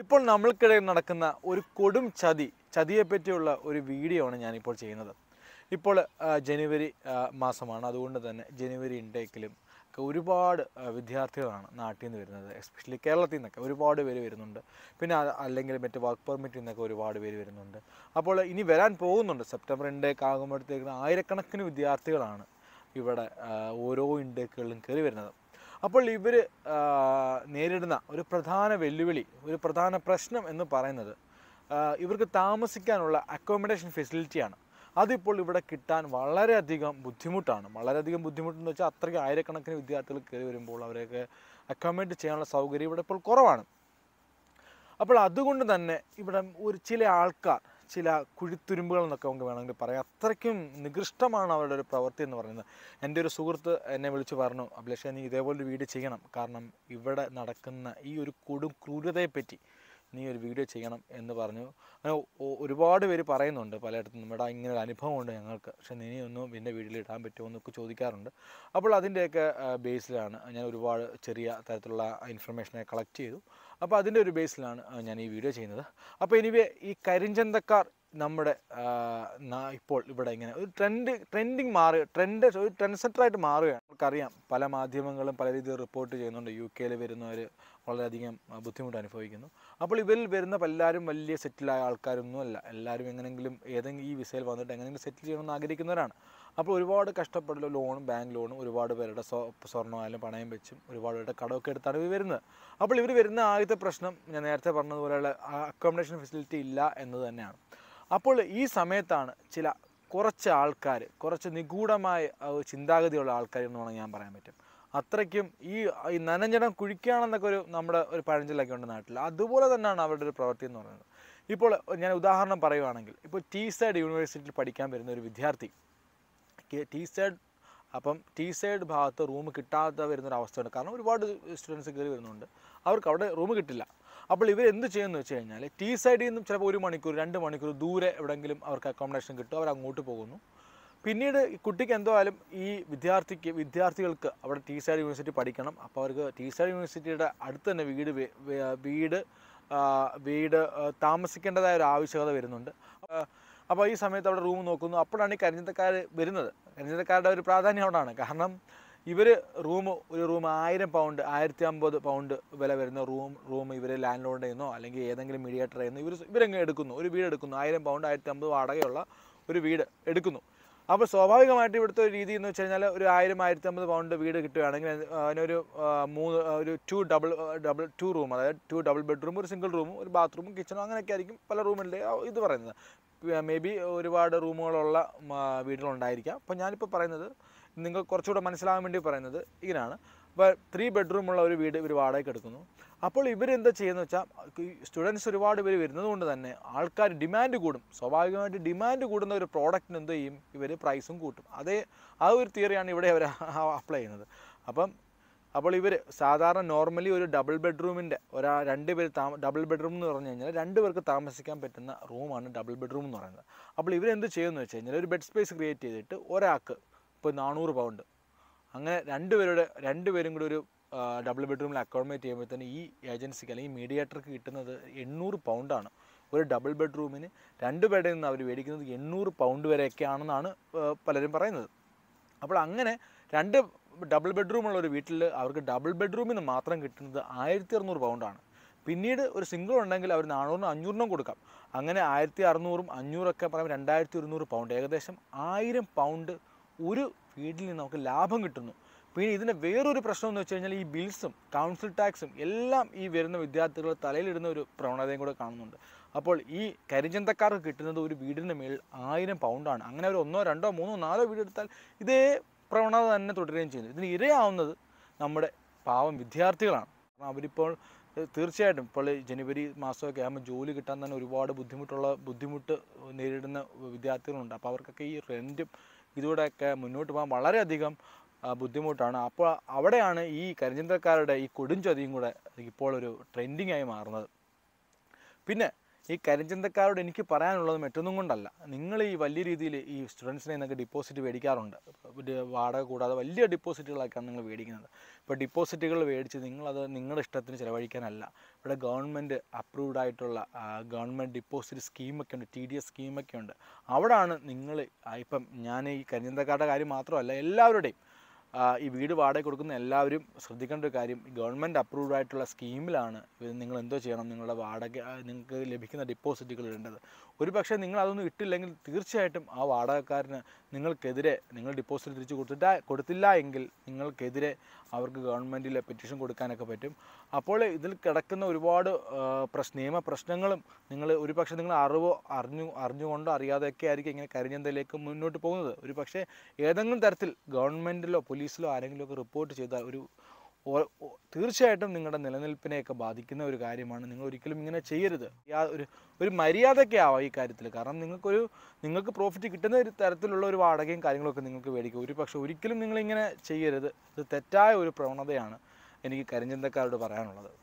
ഇപ്പോൾ നമ്മൾക്കിടയിൽ നടക്കുന്ന ഒരു കൊടും ചതി ചതിയെപ്പറ്റിയുള്ള ഒരു വീഡിയോ ആണ് ഞാനിപ്പോൾ ചെയ്യുന്നത് ഇപ്പോൾ ആ, ജനുവരി ആ, മാസമാണ് അതുകൊണ്ട് തന്നെ ജനുവരി ഇൻടേക്കിലും ഒക്കെ ഒരുപാട് ആ, വിദ്യാർത്ഥികളാണ് നാട്ടിൽ നിന്ന് വരുന്നത് എസ്പെഷ്യലി കേരളത്തിൽ നിന്നൊക്കെ ഒരുപാട് പേര് വരുന്നുണ്ട് പിന്നെ അത് അല്ലെങ്കിൽ മറ്റ് വർക്ക് പെർമിറ്റിൽ നിന്നൊക്കെ ഒരുപാട് പേര് വരുന്നുണ്ട് അപ്പോൾ ഇനി വരാൻ പോകുന്നുണ്ട് സെപ്റ്റംബർ ഇൻടേക്ക് ആകുമ്പോഴത്തേക്കും ആയിരക്കണക്കിന് വിദ്യാർത്ഥികളാണ് ഇവിടെ ആ, ഓരോ ഇൻടേക്കുകളിലും കയറി വരുന്നത് അപ്പോൾ ഇവർ നേരിടുന്ന ഒരു പ്രധാന വെല്ലുവിളി ഒരു പ്രധാന പ്രശ്നം എന്ന് പറയുന്നത് ആ, ഇവർക്ക് താമസിക്കാനുള്ള അക്കോമഡേഷൻ ഫെസിലിറ്റിയാണ് അതിപ്പോൾ ഇവിടെ കിട്ടാൻ വളരെയധികം ബുദ്ധിമുട്ടാണ് വളരെയധികം ബുദ്ധിമുട്ടെന്ന് വെച്ചാൽ അത്രയ്ക്ക് ആയിരക്കണക്കിന് വിദ്യാർത്ഥികൾ കയറി വരുമ്പോൾ അവരെയൊക്കെ അക്കോമഡേറ്റ് ചെയ്യാനുള്ള സൗകര്യം ഇവിടെ ഇപ്പോൾ കുറവാണ് അപ്പോൾ അതുകൊണ്ട് തന്നെ ഇവിടെ ഒരു ചില ആൾക്കാർ ചില കുഴിത്തുരുമ്പുകൾ എന്നൊക്കെ നമുക്ക് വേണമെങ്കിൽ പറയാം അത്രയ്ക്കും നികൃഷ്ടമാണ് അവരുടെ ഒരു പ്രവൃത്തി എന്ന് പറയുന്നത് എൻ്റെ ഒരു സുഹൃത്ത് എന്നെ വിളിച്ച് പറഞ്ഞു അഭിലാഷ നീ ഇതേപോലെ വീഡിയോ ചെയ്യണം കാരണം ഇവിടെ നടക്കുന്ന ഈ ഒരു കൊടും ക്രൂരതയെപ്പറ്റി നീ ഒരു വീഡിയോ ചെയ്യണം എന്ന് പറഞ്ഞു അങ്ങനെ ഒ- ഒരുപാട് പേര് പറയുന്നുണ്ട് പലയിടത്തും നമ്മുടെ ഇങ്ങനെ ഒരു അനുഭവമുണ്ട് ഞങ്ങൾക്ക് പക്ഷെ നീ ഒന്നും എൻ്റെ വീഡിയോയിൽ ഇടാൻ പറ്റുമോ എന്നൊക്കെ ചോദിക്കാറുണ്ട് അപ്പോൾ അതിൻ്റെയൊക്കെ ബേസിലാണ് ഞാൻ ഒരുപാട് ചെറിയ തരത്തിലുള്ള ഇൻഫർമേഷനെ കളക്ട് ചെയ്തു അപ്പോൾ അതിൻ്റെ ഒരു ബേസിലാണ് ആ, ഞാൻ ഈ വീഡിയോ ചെയ്യുന്നത് അപ്പോൾ എനിവേ ഈ കരിഞ്ചന്തക്കാർ നമ്മുടെ ആ, നാ- ഇപ്പോൾ ഇവിടെ ഇങ്ങനെ ഒരു ട്രെൻഡ് ട്രെൻഡിങ് മാറി ട്രെൻഡ് ഒരു ട്രെൻഡ് സെറ്ററായിട്ട് മാറുകയാണ് നമുക്കറിയാം പല മാധ്യമങ്ങളും പല രീതിയിൽ റിപ്പോർട്ട് ചെയ്യുന്നുണ്ട് യു കെയിൽ വരുന്നവർ വളരെയധികം ആ, ബുദ്ധിമുട്ട് അനുഭവിക്കുന്നു അപ്പോൾ ഇവരിൽ വരുന്ന എല്ലാവരും വലിയ സെറ്റിലായ ആൾക്കാരൊന്നുമല്ല എല്ലാവരും എങ്ങനെയെങ്കിലും ഏതെങ്കിലും ഈ വിസയിൽ വന്നിട്ട് എങ്ങനെയെങ്കിലും സെറ്റിൽ ചെയ്യണമെന്ന് ആഗ്രഹിക്കുന്നവരാണ് അപ്പോൾ ഒരുപാട് കഷ്ടപ്പെടലും ലോണും ബാങ്ക് ലോണും ഒരുപാട് പേരുടെ സ്വ സ്വർണ്ണമായാലും പണയം വെച്ചും ഒരുപാട് പേരുടെ കടമൊക്കെ എടുത്താണ് ഇവർ വരുന്നത് അപ്പോൾ ഇവർ വരുന്ന ആദ്യത്തെ പ്രശ്നം ഞാൻ നേരത്തെ പറഞ്ഞതുപോലെയുള്ള അക്കോമഡേഷൻ ഫെസിലിറ്റി ഇല്ല എന്നത് തന്നെയാണ് അപ്പോൾ ഈ സമയത്താണ് ചില കുറച്ച് ആൾക്കാർ കുറച്ച് നിഗൂഢമായ ആ, ഒരു ചിന്താഗതിയുള്ള ആൾക്കാർ എന്ന് വേണമെങ്കിൽ ഞാൻ പറയാൻ പറ്റും അത്രയ്ക്കും ഈ ഈ നനഞ്ഞടം കുഴിക്കുകയാണെന്നൊക്കെ ഒരു നമ്മുടെ ഒരു പഴഞ്ചൊല്ലൊക്കെ ഉണ്ട് നാട്ടിൽ അതുപോലെ തന്നെയാണ് അവരുടെ ഒരു പ്രവൃത്തി എന്ന് പറയുന്നത് ഇപ്പോൾ ഞാൻ ഉദാഹരണം പറയുവാണെങ്കിൽ ഇപ്പോൾ ടി സൈഡ് യൂണിവേഴ്സിറ്റിയിൽ പഠിക്കാൻ വരുന്ന ഒരു വിദ്യാർത്ഥി ടി സൈഡ് അപ്പം ടി സൈഡ് ഭാഗത്ത് റൂം കിട്ടാതെ വരുന്നൊരു അവസ്ഥയുണ്ട് കാരണം ഒരുപാട് സ്റ്റുഡൻസ് കയറി വരുന്നുണ്ട് അവർക്ക് അവിടെ റൂം കിട്ടില്ല അപ്പോൾ ഇവർ എന്ത് ചെയ്യുമെന്ന് വെച്ച് കഴിഞ്ഞാൽ ടി സൈഡിൽ നിന്നും ചിലപ്പോൾ ഒരു മണിക്കൂർ രണ്ട് മണിക്കൂർ ദൂരെ എവിടെയെങ്കിലും അവർക്ക് അക്കോമഡേഷൻ കിട്ടും അവർ അങ്ങോട്ട് പോകുന്നു പിന്നീട് ഈ കുട്ടിക്ക് എന്തായാലും ഈ വിദ്യാർത്ഥിക്ക് വിദ്യാർത്ഥികൾക്ക് അവിടെ ടി സൈഡ് യൂണിവേഴ്സിറ്റി പഠിക്കണം അപ്പോൾ അവർക്ക് ടി സൈഡ് യൂണിവേഴ്സിറ്റിയുടെ അടുത്ത് തന്നെ വീട് വേ- വേ- വീട് ആ, വീട് ആ, താമസിക്കേണ്ടതായ ഒരു ആവശ്യകത വരുന്നുണ്ട് ആ, അപ്പോൾ ഈ സമയത്ത് അവിടെ റൂം നോക്കുന്നു അപ്പോഴാണ് ഈ കരിഞ്ചന്തക്കാർ വരുന്നത് കരിഞ്ചന്തക്കാരുടെ ഒരു പ്രാധാന്യം അവിടെയാണ് കാരണം ഇവർ റൂം ഒരു റൂം ആയിരം പൗണ്ട് ആയിരത്തി അമ്പത് പൗണ്ട് വില വരുന്ന റൂം റൂം ഇവർ ലാൻഡ് ലോഡിൽ നിന്നോ അല്ലെങ്കിൽ ഏതെങ്കിലും മീഡിയേറ്ററിൽ നിന്നോ ഇവർ ഇവരങ്ങ് എടുക്കുന്നു ഒരു വീട് എടുക്കുന്നു ആയിരം പൗണ്ട് ആയിരത്തി അമ്പത് വാടകയുള്ള ഒരു വീട് എടുക്കുന്നു അപ്പോൾ സ്വാഭാവികമായിട്ട് ഇവിടുത്തെ ഒരു രീതി എന്ന് വെച്ച് കഴിഞ്ഞാൽ ഒരു ആയിരം ആയിരത്തി അമ്പത് പൗണ്ട് വീട് കിട്ടുകയാണെങ്കിൽ അത് അതിനൊരു ആ, മൂന്ന് ആ, ഒരു two double double two room അതായത് ടു ഡബിൾ ബെഡ്റൂം ഒരു സിംഗിൾ റൂമും ഒരു ബാത്റൂമും കിച്ചണും അങ്ങനെയൊക്കെ ആയിരിക്കും പല റൂമിൻ്റെ ഇത് പറയുന്നത് മേ ബി ഒരുപാട് റൂമുകളുള്ള ഉം, ആ, വീടുകളുണ്ടായിരിക്കാം അപ്പോൾ ഞാനിപ്പോൾ പറയുന്നത് നിങ്ങൾ കുറച്ചുകൂടെ മനസ്സിലാകാൻ വേണ്ടി പറയുന്നത് ഇങ്ങനെയാണ് അപ്പോൾ ത്രീ ബെഡ്റൂമുള്ള ഒരു വീട് ഇവർ വാടകയ്ക്ക് എടുക്കുന്നു അപ്പോൾ ഇവരെന്താ ചെയ്യുന്നത് വെച്ചാൽ സ്റ്റുഡൻസ് ഒരുപാട് പേര് വരുന്നത് കൊണ്ട് തന്നെ ആൾക്കാർ ഡിമാൻഡ് കൂടും സ്വാഭാവികമായിട്ട് ഡിമാൻഡ് കൂടുന്ന ഒരു പ്രോഡക്റ്റിന് എന്ത് ചെയ്യും ഇവർ പ്രൈസും കൂട്ടും അതേ ആ ഒരു തിയറിയാണ് ഇവിടെ അവർ അപ്ലൈ ചെയ്യുന്നത് അപ്പം അപ്പോൾ ഇവർ സാധാരണ നോർമലി ഒരു ഡബിൾ ബെഡ്റൂമിൻ്റെ ഒരാ രണ്ട് പേര് താമ ഡബിൾ ബെഡ്റൂം എന്ന് പറഞ്ഞു കഴിഞ്ഞാൽ രണ്ട് പേർക്ക് താമസിക്കാൻ പറ്റുന്ന റൂമാണ് ഡബിൾ ബെഡ്റൂം എന്ന് പറയുന്നത് അപ്പോൾ ഇവരെന്ത് ചെയ്യുമെന്ന് വെച്ച് കഴിഞ്ഞാൽ ഒരു ബെഡ് സ്പേസ് ക്രിയേറ്റ് ചെയ്തിട്ട് ഒരാൾക്ക് ഇപ്പോൾ നാനൂറ് പൗണ്ട് അങ്ങനെ രണ്ടുപേരുടെ രണ്ടുപേരും കൂടി ഒരു ഡബിൾ ബെഡ്റൂമിൽ അക്കോമഡേറ്റ് ചെയ്യുമ്പോഴത്തേന് ഈ ഏജൻസിക്ക് അല്ലെങ്കിൽ മീഡിയേറ്റർക്ക് കിട്ടുന്നത് എണ്ണൂറ് പൗണ്ടാണ് ഒരു ഡബിൾ ബെഡ്റൂമിന് രണ്ട് പേരിൽ നിന്ന് അവർ മേടിക്കുന്നത് എണ്ണൂറ് പൗണ്ട് വരെയൊക്കെയാണെന്നാണ് ആ, പലരും പറയുന്നത് അപ്പോൾ അങ്ങനെ രണ്ട് ഡബിൾ ബെഡ്റൂമുള്ള ഒരു വീട്ടിൽ അവർക്ക് ഡബിൾ ബെഡ്റൂമിൽ നിന്ന് മാത്രം കിട്ടുന്നത് ആയിരത്തി അറുന്നൂറ് പൗണ്ടാണ് പിന്നീട് ഒരു സിംഗിൾ ഉണ്ടെങ്കിൽ അവർ നാനൂറിനും അഞ്ഞൂറിനും കൊടുക്കാം അങ്ങനെ ആയിരത്തി അറുന്നൂറും അഞ്ഞൂറൊക്കെ പറയുമ്പോൾ രണ്ടായിരത്തി ഒരുന്നൂറ് പൗണ്ട് ഏകദേശം ആയിരം പൗണ്ട് ഒരു വീട്ടിൽ നിന്ന് നമുക്ക് ലാഭം കിട്ടുന്നു പിന്നെ ഇതിൻ്റെ വേറൊരു പ്രശ്നം എന്ന് വെച്ച് കഴിഞ്ഞാൽ ഈ ബിൽസും കൗൺസിൽ ടാക്സും എല്ലാം ഈ വരുന്ന വിദ്യാർത്ഥികൾ തലയിലിടുന്ന ഒരു പ്രവണതയും കൂടെ കാണുന്നുണ്ട് അപ്പോൾ ഈ കരിഞ്ചന്തക്കാർക്ക് കിട്ടുന്നത് ഒരു വീടിൻ്റെ മേൽ ആയിരം പൗണ്ടാണ് അങ്ങനെ ഒരു ഒന്നോ രണ്ടോ മൂന്നോ നാലോ വീട് എടുത്താൽ ഇതേ പ്രവണത തന്നെ തുടരുകയും ചെയ്യുന്നു ഇതിന് ഇരയാവുന്നത് നമ്മുടെ പാവം വിദ്യാർത്ഥികളാണ് കാരണം അവരിപ്പോൾ ഏഹ്, തീർച്ചയായിട്ടും ഇപ്പോൾ ഈ ജനുവരി മാസമൊക്കെ ആകുമ്പോൾ ജോലി കിട്ടാൻ തന്നെ ഒരുപാട് ബുദ്ധിമുട്ടുള്ള ബുദ്ധിമുട്ട് നേരിടുന്ന വിദ്യാർത്ഥികളുണ്ട് അപ്പോൾ അവർക്കൊക്കെ ഈ റെൻറ്റും ഇതൂടെയൊക്കെ മുന്നോട്ട് പോകാൻ വളരെയധികം ആ, ബുദ്ധിമുട്ടാണ് അപ്പോൾ അവിടെയാണ് ഈ കരിഞ്ചന്തക്കാരുടെ ഈ കൊടുംചതിയും കൂടെ ഇപ്പോൾ ഒരു ട്രെൻഡിങ് ആയി മാറുന്നത് പിന്നെ ഈ കരിഞ്ചന്തക്കാരോട് എനിക്ക് പറയാനുള്ളത് മറ്റൊന്നും കൊണ്ടല്ല നിങ്ങൾ ഈ വലിയ രീതിയിൽ ഈ സ്റ്റുഡൻസിനെ നിന്നൊക്കെ ഡിപ്പോസിറ്റ് മേടിക്കാറുണ്ട് ഒരു വാടക കൂടാതെ വലിയ ഡിപ്പോസിറ്റുകളൊക്കെയാണ് നിങ്ങൾ മേടിക്കുന്നത് ഇപ്പോൾ ഡിപ്പോസിറ്റുകൾ മേടിച്ച് നിങ്ങളത് നിങ്ങളുടെ ഇഷ്ടത്തിന് ചിലവഴിക്കാനല്ല ഇവിടെ ഗവൺമെൻറ് അപ്രൂവ്ഡ് ആയിട്ടുള്ള ഗവൺമെൻറ് ഡിപ്പോസിറ്റ് സ്കീമൊക്കെ ഉണ്ട് ടി ഡി എസ് സ്കീമൊക്കെ ഉണ്ട് അവിടാണ് നിങ്ങൾ ഇപ്പം ഞാൻ ഈ കരിഞ്ചന്തക്കാരുടെ കാര്യം മാത്രമല്ല എല്ലാവരുടെയും ആ, ഈ വീട് വാടക കൊടുക്കുന്ന എല്ലാവരും ശ്രദ്ധിക്കേണ്ട ഒരു കാര്യം ഗവൺമെൻറ് അപ്രൂവ്ഡ് ആയിട്ടുള്ള സ്കീമിലാണ് ഇത് നിങ്ങൾ എന്തോ ചെയ്യണം നിങ്ങളുടെ വാടക ആ, നിങ്ങൾക്ക് ലഭിക്കുന്ന ഡിപ്പോസിറ്റുകൾ ഇടേണ്ടത് ഒരു പക്ഷേ നിങ്ങൾ അതൊന്നും ഇട്ടില്ലെങ്കിൽ തീർച്ചയായിട്ടും ആ വാടകക്കാരന് നിങ്ങൾക്കെതിരെ നിങ്ങൾ ഡിപ്പോസിറ്റ് തിരിച്ച് കൊടുത്തിട്ട കൊടുത്തില്ല എങ്കിൽ നിങ്ങൾക്കെതിരെ അവർക്ക് ഗവൺമെൻറ്റിൽ പെറ്റീഷൻ കൊടുക്കാനൊക്കെ പറ്റും അപ്പോൾ ഇതിൽ കിടക്കുന്ന ഒരുപാട് ആ, പ്രശ് നിയമ പ്രശ്നങ്ങളും നിങ്ങൾ ഒരു പക്ഷേ നിങ്ങൾ അറിവോ അറിഞ്ഞു അറിഞ്ഞുകൊണ്ടോ അറിയാതെയൊക്കെ ആയിരിക്കും ഇങ്ങനെ കരിഞ്ഞന്തയിലേക്ക് മുന്നോട്ട് പോകുന്നത് ഒരു പക്ഷേ ഏതെങ്കിലും തരത്തിൽ ഗവൺമെൻറ്റിലോ പോലീസിലോ ആരെങ്കിലും ഒക്കെ റിപ്പോർട്ട് ചെയ്താൽ ഒരു ഓ- ഓ- തീർച്ചയായിട്ടും നിങ്ങളുടെ നിലനിൽപ്പിനെയൊക്കെ ബാധിക്കുന്ന ഒരു കാര്യമാണ് നിങ്ങൾ ഒരിക്കലും ഇങ്ങനെ ചെയ്യരുത് യാ- ഒരു ഒരു മര്യാദയൊക്കെ ആവാം ഈ കാര്യത്തിൽ കാരണം നിങ്ങൾക്കൊരു നിങ്ങൾക്ക് പ്രോഫിറ്റ് കിട്ടുന്ന ഒരു തരത്തിലുള്ള ഒരു വാടകയും കാര്യങ്ങളൊക്കെ നിങ്ങൾക്ക് മേടിക്കും ഒരു പക്ഷേ ഒരിക്കലും നിങ്ങളിങ്ങനെ ചെയ്യരുത് ഇത് തെറ്റായ ഒരു പ്രവണതയാണ് എനിക്ക് കരിഞ്ചന്തക്കാരോട് പറയാനുള്ളത്